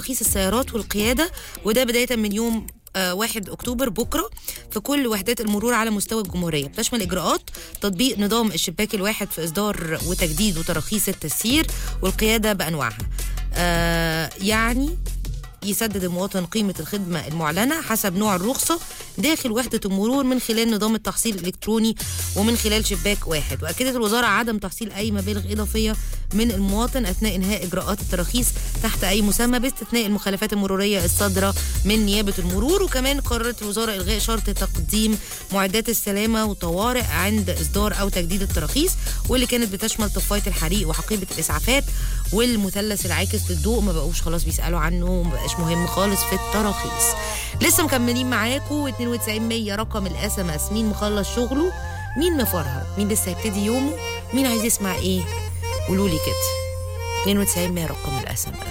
تراخيص السيارات والقياده وده بدايه من يوم آه، 1 اكتوبر بكره في كل وحدات المرور على مستوى الجمهوريه بتشمل اجراءات تطبيق نظام الشباك الواحد في اصدار وتجديد وتراخيص التسيير والقياده بانواعها آه، يعني يسدد المواطن قيمة الخدمة المعلنة حسب نوع الرخصة داخل وحدة المرور من خلال نظام التحصيل الإلكتروني ومن خلال شباك واحد وأكدت الوزارة عدم تحصيل أي مبالغ إضافية من المواطن أثناء إنهاء إجراءات التراخيص تحت أي مسمى باستثناء المخالفات المرورية الصادرة من نيابة المرور وكمان قررت الوزارة إلغاء شرط تقديم معدات السلامة وطوارئ عند إصدار أو تجديد التراخيص واللي كانت بتشمل طفاية الحريق وحقيبة الإسعافات والمثلث العاكس للضوء ما بقوش خلاص بيسألوا عنه ما بقاش مهم خالص في التراخيص لسه مكملين معاكم 92 100 رقم الاس ام اس مين مخلص شغله مين مفرهد مين لسه هيبتدي يومه مين عايز يسمع ايه قولوا لي كده 92 100 رقم الاس ام اس